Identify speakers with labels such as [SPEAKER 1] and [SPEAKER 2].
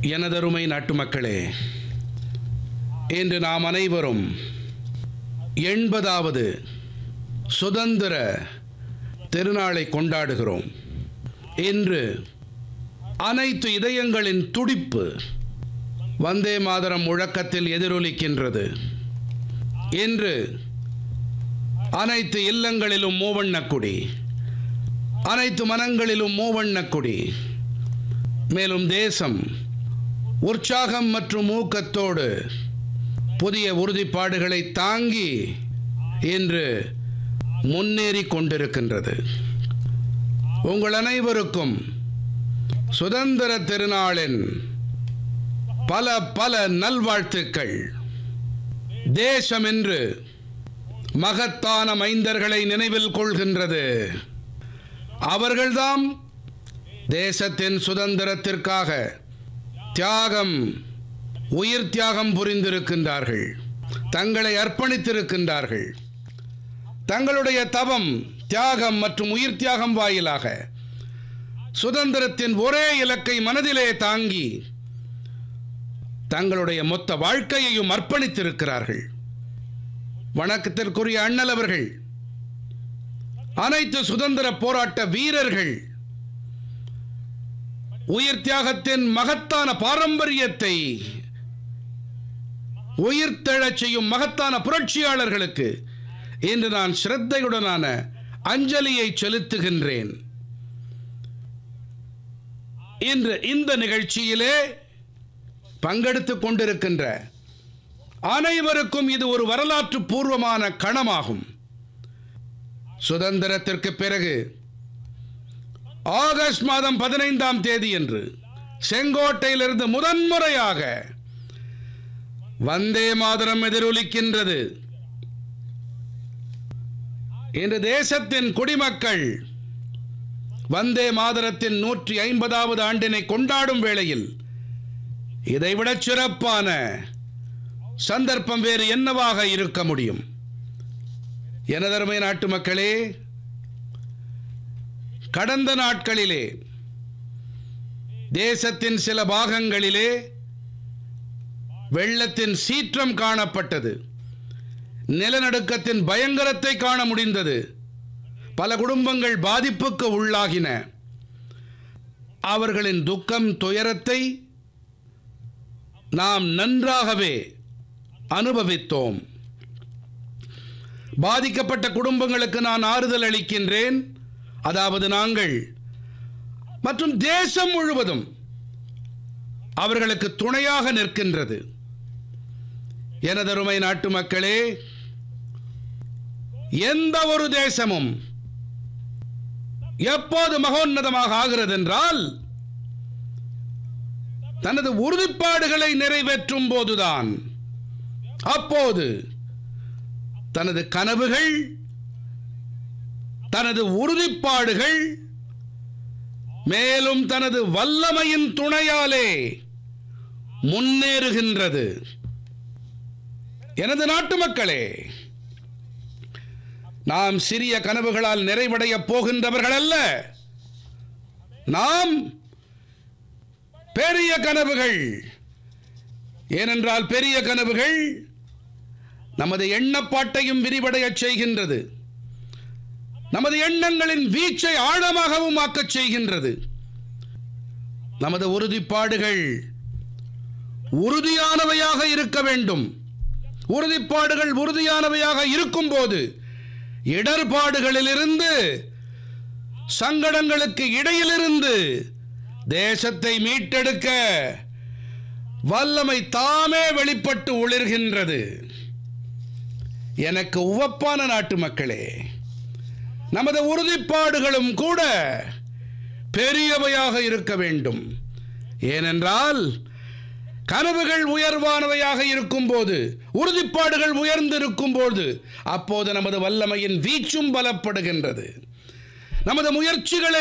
[SPEAKER 1] எனதருமை நாட்டு மக்களே இன்று நாம் அனைவரும் எண்பதாவது சுதந்திர திருநாளை கொண்டாடுகிறோம் இன்று அனைத்து இதயங்களின் துடிப்பு வந்தே மாதரம் முழக்கத்தில் எதிரொலிக்கின்றது இன்று அனைத்து இல்லங்களிலும் மூவண்ணக் கொடி அனைத்து மனங்களிலும் மூவண்ணக் கொடி மேலும் தேசம் உற்சாகம் மற்றும் ஊக்கத்தோடு புதிய உறுதிப்பாடுகளை தாங்கி இன்று முன்னேறி கொண்டிருக்கின்றது உங்கள் அனைவருக்கும் சுதந்திர திருநாளின் பல பல நல்வாழ்த்துக்கள் தேசம் என்று மகத்தான மைந்தர்களை நினைவில் கொள்கின்றது அவர்கள்தாம் தேசத்தின் சுதந்திரத்திற்காக தியாகம் உயிர் தியாகம் புரிந்திருக்கின்றார்கள் தங்களை அர்ப்பணித்திருக்கின்றார்கள் தங்களுடைய தவம் தியாகம் மற்றும் உயிர் தியாகம் வாயிலாக சுதந்திரத்தின் ஒரே இலக்கை மனதிலே தாங்கி தங்களுடைய மொத்த வாழ்க்கையையும் அர்ப்பணித்திருக்கிறார்கள் வணக்கத்திற்குரிய அண்ணல் அவர்கள் அனைத்து சுதந்திர போராட்ட வீரர்கள் உயிர் தியாகத்தின் மகத்தான பாரம்பரியத்தை உயிர்த்தெழச் செய்யும் மகத்தான புரட்சியாளர்களுக்கு இன்று நான் ஸ்ரத்தையுடனான அஞ்சலியை செலுத்துகின்றேன் இன்று இந்த நிகழ்ச்சியிலே பங்கெடுத்துக் கொண்டிருக்கின்ற அனைவருக்கும் இது ஒரு வரலாற்று பூர்வமான கணமாகும் சுதந்திரத்திற்கு பிறகு ஆகஸ்ட் மாதம் பதினைந்தாம் தேதி என்று செங்கோட்டையிலிருந்து முதன்முறையாக வந்தே மாதரம் எதிரொலிக்கின்றது இன்று தேசத்தின் குடிமக்கள் வந்தே மாதரத்தின் நூற்றி ஐம்பதாவது ஆண்டினை கொண்டாடும் வேளையில் இதைவிட சிறப்பான சந்தர்ப்பம் வேறு என்னவாக இருக்க முடியும் எனதருமை நாட்டு மக்களே கடந்த நாட்களிலே தேசத்தின் சில பாகங்களிலே வெள்ளத்தின் சீற்றம் காணப்பட்டது நிலநடுக்கத்தின் பயங்கரத்தை காண முடிந்தது பல குடும்பங்கள் பாதிப்புக்கு உள்ளாகின அவர்களின் துக்கம் துயரத்தை நாம் நன்றாகவே அனுபவித்தோம் பாதிக்கப்பட்ட குடும்பங்களுக்கு நான் ஆறுதல் அளிக்கின்றேன் அதாவது நாங்கள் மற்றும் தேசம் முழுவதும் அவர்களுக்கு துணையாக நிற்கின்றது எனதருமை நாட்டு மக்களே எந்த ஒரு தேசமும் எப்போது மகோன்னதமாக ஆகிறது என்றால் தனது உறுதிப்பாடுகளை நிறைவேற்றும் போதுதான் அப்போது தனது கனவுகள் தனது உறுதிப்பாடுகள் மேலும் தனது வல்லமையின் துணையாலே முன்னேறுகின்றது எனது நாட்டு மக்களே நாம் சிறிய கனவுகளால் நிறைவடைய போகின்றவர்கள் அல்ல நாம் பெரிய கனவுகள் ஏனென்றால் பெரிய கனவுகள் நமது எண்ணப்பாட்டையும் விரிவடையச் செய்கின்றது நமது எண்ணங்களின் வீச்சை ஆழமாகவும் ஆக்கச் செய்கின்றது நமது உறுதிப்பாடுகள் உறுதியானவையாக இருக்க வேண்டும் உறுதிப்பாடுகள் உறுதியானவையாக இருக்கும்போது இடர்பாடுகளிலிருந்து சங்கடங்களுக்கு இடையிலிருந்து தேசத்தை மீட்டெடுக்க வல்லமை தாமே வெளிப்பட்டு ஒளிர்கின்றது எனக்கு உவப்பான நாட்டு மக்களே நமது உறுதிப்பாடுகளும் கூட பெரியவையாக இருக்க வேண்டும் ஏனென்றால் கனவுகள் உயர்வானவையாக இருக்கும்போது உறுதிப்பாடுகள் உயர்ந்திருக்கும் போது அப்போது நமது வல்லமையின் வீச்சும் பலப்படுகின்றது நமது முயற்சிகளை